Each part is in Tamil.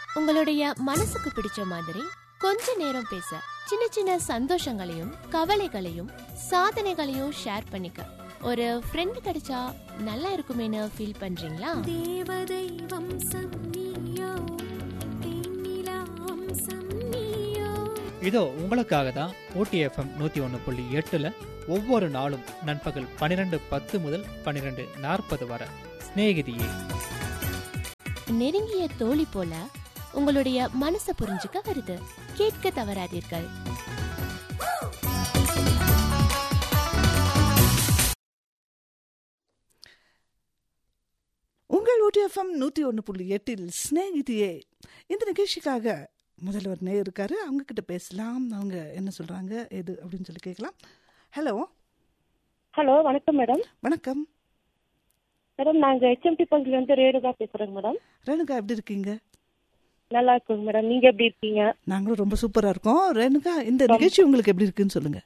உங்களுடைய மனசுக்கு பிடிச்ச மாதிரி கொஞ்ச நேரம் பேச சின்ன சின்ன சந்தோஷங்களையும் கவலைகளையும் சாதனைகளையும் ஷேர் பண்ணிக்க ஒரு ஃப்ரெண்ட் கிடைச்சா நல்லா இருக்குமேனு ஃபீல் பண்றீங்களா தேவதை வம்சம் நீயோ தேனிலா வம்சம் நீயோ இதோ உங்களுக்காக தான் ஓடிஎஃப்எம் நூற்றி ஒன்று புள்ளி எட்டில் ஒவ்வொரு நாளும் நண்பகல் பன்னிரெண்டு பத்து முதல் பன்னிரெண்டு நாற்பது வரை சிநேகிதியே நெருங்கிய தோழி போல உங்களுடைய மனசை புரிஞ்சுக்க வருது கேட்க தவறாதீர்கள் உங்கள் ஓடிஎஃப்எம் நூற்றி ஒன்று புள்ளி எட்டில் ஸ்நேகிதியே இந்த நிகழ்ச்சிக்காக முதல்வர் நே இருக்காரு அவங்க கிட்ட பேசலாம் அவங்க என்ன சொல்றாங்க எது அப்படின்னு சொல்லி கேட்கலாம் ஹலோ ஹலோ வணக்கம் மேடம் வணக்கம் மேடம் நாங்க ஹெச்எம்டி பங்குல இருந்து ரேணுகா பேசுறேங்க மேடம் ரேணுகா எப்படி இருக்கீங்க நல்லா இருக்குங்க மேடம் நீங்க எப்படி இருக்கீங்க நாங்களும் ரொம்ப சூப்பரா இருக்கோம் ரேணுகா இந்த நிகழ்ச்சி உங்களுக்கு எப்படி இருக்குன்னு சொல்லுங்க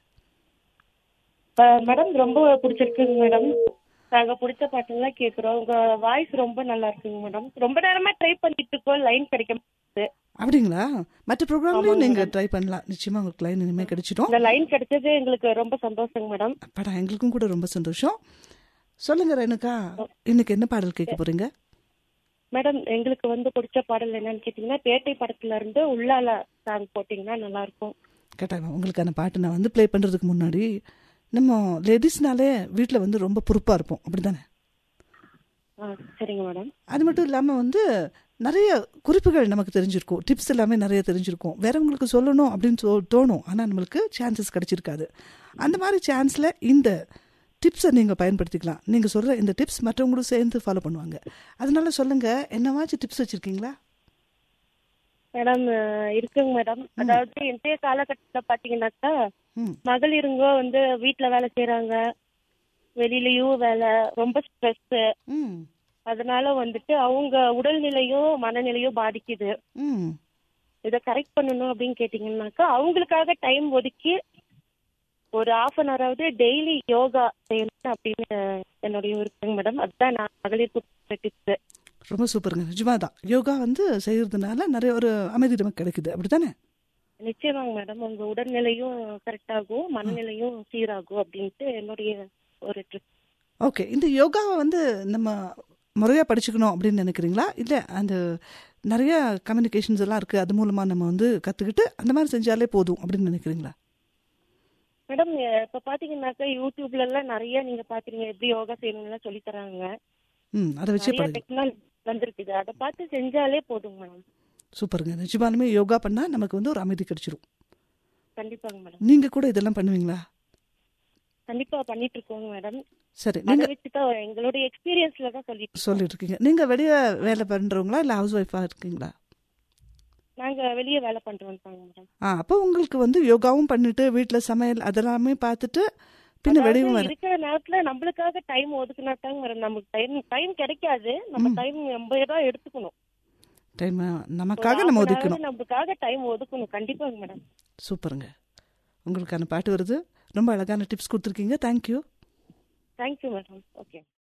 அஹ், மேடம் ரொம்ப பிடிச்சிருக்குங்க மேடம் நாங்க பிடிச்ச பாட்டுலாம் கேக்குறோம் உங்க வாய்ஸ் ரொம்ப நல்லா இருக்குங்க மேடம் ரொம்ப நேரமா ட்ரை பண்ணிட்டு இருக்கோம் லைன் கிடைக்க மாட்டேங்குது அப்படிங்களா மற்ற ப்ரோக்ராம்லயும் ஆமாங்க நீங்க மேடம். ட்ரை பண்ணலாம் நிச்சயமா உங்களுக்கு லைன் இனிமே கிடைச்சிடும் இந்த லைன் கிடைச்சது எங்களுக்கு ரொம்ப சந்தோஷங்க மேடம் படம் எங்களுக்கும் கூட ரொம்ப சந்தோஷம் சொல்லுங்க ரேணுகா இன்னைக்கு என்ன பாடல் கேட்க போறீங்க மேடம் எங்களுக்கு வந்து பிடிச்ச பாடல் என்னன்னு கேட்டீங்கன்னா பேட்டை படத்துல இருந்து உள்ளால சாங் போட்டீங்கன்னா நல்லா இருக்கும் கேட்டாங்க உங்களுக்கான பாட்டு நான் வந்து ப்ளே பண்ணுறதுக்கு முன்னாடி நம்ம லேடிஸ்னாலே வீட்டில் வந்து ரொம்ப பொறுப்பாக இருப்போம் அப்படிதானே ஆ, சரிங்க மேடம் அது மட்டும் இல்லாமல் வந்து நிறைய குறிப்புகள் நமக்கு தெரிஞ்சிருக்கும் டிப்ஸ் எல்லாமே நிறைய தெரிஞ்சிருக்கும் வேறவங்களுக்கு சொல்லணும் அப்படின்னு சொ தோணும் ஆனால் நம்மளுக்கு சான்சஸ் கிடைச்சிருக்காது அந்த மாதிரி சான்ஸில் இந்த டிப்ஸை நீங்கள் பயன்படுத்திக்கலாம் நீங்கள் சொல்கிற இந்த டிப்ஸ் மற்றவங்களும் சேர்ந்து ஃபாலோ பண்ணுவாங்க அதனால சொல்லுங்கள் என்னவாச்சும் டிப்ஸ் வச்சுருக்கீங்களா மேடம் அஹ், இருக்குங்க மேடம் அதாவது இன்றைய காலகட்டத்துல பாத்தீங்கன்னாக்கா ம் மகளிருங்க வந்து வீட்ல வேலை செய்யறாங்க வெளியிலயும் வேலை ரொம்ப ஸ்ட்ரெஸ் ம் அதனால வந்துட்டு அவங்க உடல்நிலையும் மனநிலையும் பாதிக்குது ம் இதை கரெக்ட் பண்ணணும் அப்படின்னு கேட்டீங்கன்னாக்கா அவங்களுக்காக டைம் ஒதுக்கி ஒரு half அன் ஹவராவது டெய்லி யோகா செய்யணும் அப்படின்னு என்னுடைய இருக்குங்க மேடம் அதுதான் நான் மகளிர் டிப்ஸ் ரொம்ப சூப்பருங்க நிஜமா தான் யோகா வந்து செய்யறதுனால நிறைய ஒரு அமைதி நமக்கு கிடைக்குது அப்படித்தானே நிச்சயமாங்க மேடம் உங்க உடல்நிலையும் கரெக்ட் ஆகும் மனநிலையும் சீராகும் அப்படின்ட்டு என்னுடைய ஒரு ட்ரிப் ஓகே இந்த யோகாவை வந்து நம்ம முறையாக படிச்சுக்கணும் அப்படின்னு நினைக்கிறீங்களா இல்லை அந்த நிறைய கம்யூனிகேஷன்ஸ் எல்லாம் இருக்குது அது மூலமாக நம்ம வந்து கற்றுக்கிட்டு அந்த மாதிரி செஞ்சாலே போதும் அப்படின்னு நினைக்கிறீங்களா மேடம் இப்ப பாத்தீங்கன்னாக்கா யூடியூப்ல எல்லாம் நிறைய நீங்க பாக்குறீங்க எப்படி யோகா செய்யணும்னு சொல்லி தராங்க ம் அதை வச்சே நிறைய பழகு டெக்னாலஜி வந்திருக்குது அதை பார்த்து செஞ்சாலே போதும் மேடம் சூப்பருங்க நிஜமாலுமே யோகா பண்ணால் நமக்கு வந்து ஒரு அமைதி கிடைச்சிரும் கண்டிப்பாங்க மேடம் நீங்கள் கூட இதெல்லாம் பண்ணுவீங்களா கண்டிப்பா பண்ணிட்டு இருக்கோங்க மேடம் சரி அதை நீங்கள் வச்சுதான் எங்களுடைய எக்ஸ்பீரியன்ஸ்ல தான் சொல்லிட்டு இருக்கோம். சொல்லிட்டு இருக்கீங்க நீங்கள் வெளியே வேலை பண்ணுறவங்களா இல்லை ஹவுஸ் ஒய்ஃபாக இருக்கீங்களா நாங்க வெளியே வேலை பண்றோம் மேடம் ஆ அப்போ உங்களுக்கு வந்து யோகாவும் பண்ணிட்டு வீட்டில் சமையல் அதெல்லாமே பார்த்துட்டு பின்ன வெளியும் அதாவது வேற இருக்கிற நேரத்துல நம்மளுக்காக டைம் ஒதுக்குனா தாங்க மேடம் நமக்கு டைம் டைம் கிடைக்காது நம்ம டைம் எண்பது தான் எடுத்துக்கணும் டைம் ஒரு நமக்காக half நம்ம an hour ஒதுக்கணும் நமக்காக டைம் ஒதுக்கணும் கண்டிப்பாங்க மேடம் சூப்பருங்க உங்களுக்கான பாட்டு வருது ரொம்ப அழகான டிப்ஸ் கொடுத்துருக்கீங்க தேங்க்யூ தேங்க்யூ மேடம் ஓகே